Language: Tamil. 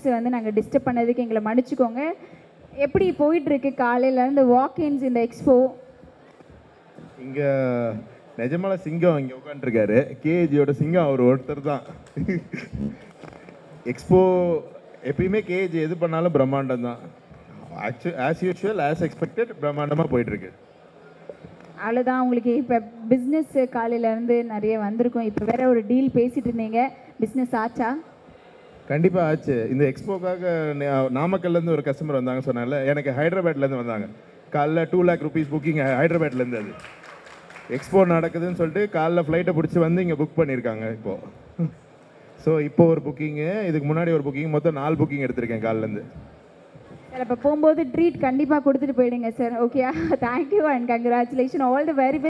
டைம்ஸ் வந்து நாங்கள் டிஸ்டர்ப் பண்ணதுக்கு எங்களை மன்னிச்சுக்கோங்க எப்படி போயிட்டுருக்கு காலையிலேருந்து வாக்கின்ஸ் இந்த எக்ஸ்போ இங்க நிஜமால சிங்கம் இங்க உட்காந்துருக்காரு கேஜியோட சிங்கம் அவர் ஒருத்தர் தான் எக்ஸ்போ எப்பயுமே கேஜி எது பண்ணாலும் பிரம்மாண்டம் தான் ஆஸ் யூஷுவல் ஆஸ் எக்ஸ்பெக்டட் பிரம்மாண்டமாக போயிட்டு இருக்கு அவ்வளோதான் உங்களுக்கு இப்போ பிஸ்னஸ் காலையிலேருந்து நிறைய வந்திருக்கும் இப்போ வேற ஒரு டீல் பேசிட்டு இருந்தீங்க பிஸ்னஸ் ஆச்சா கண்டிப்பா ஆச்சு இந்த எக்ஸ்போக்காக நாமக்கல்ல இருந்து ஒரு கஸ்டமர் வந்தாங்க சொன்னால எனக்கு ஹைதராபாத்ல இருந்து வந்தாங்க காலைல டூ லேக் ருபீஸ் புக்கிங் ஹைதராபாத்ல இருந்து அது எக்ஸ்போ நடக்குதுன்னு சொல்லிட்டு காலைல ஃப்ளைட்டை பிடிச்சி வந்து இங்கே புக் பண்ணியிருக்காங்க இப்போ ஸோ இப்போ ஒரு புக்கிங்கு இதுக்கு முன்னாடி ஒரு புக்கிங் மொத்தம் நாலு புக்கிங் எடுத்திருக்கேன் காலிலேருந்து சார் அப்போ போகும்போது ட்ரீட் கண்டிப்பாக கொடுத்துட்டு போயிடுங்க சார் ஓகேயா thank you and congratulation all the very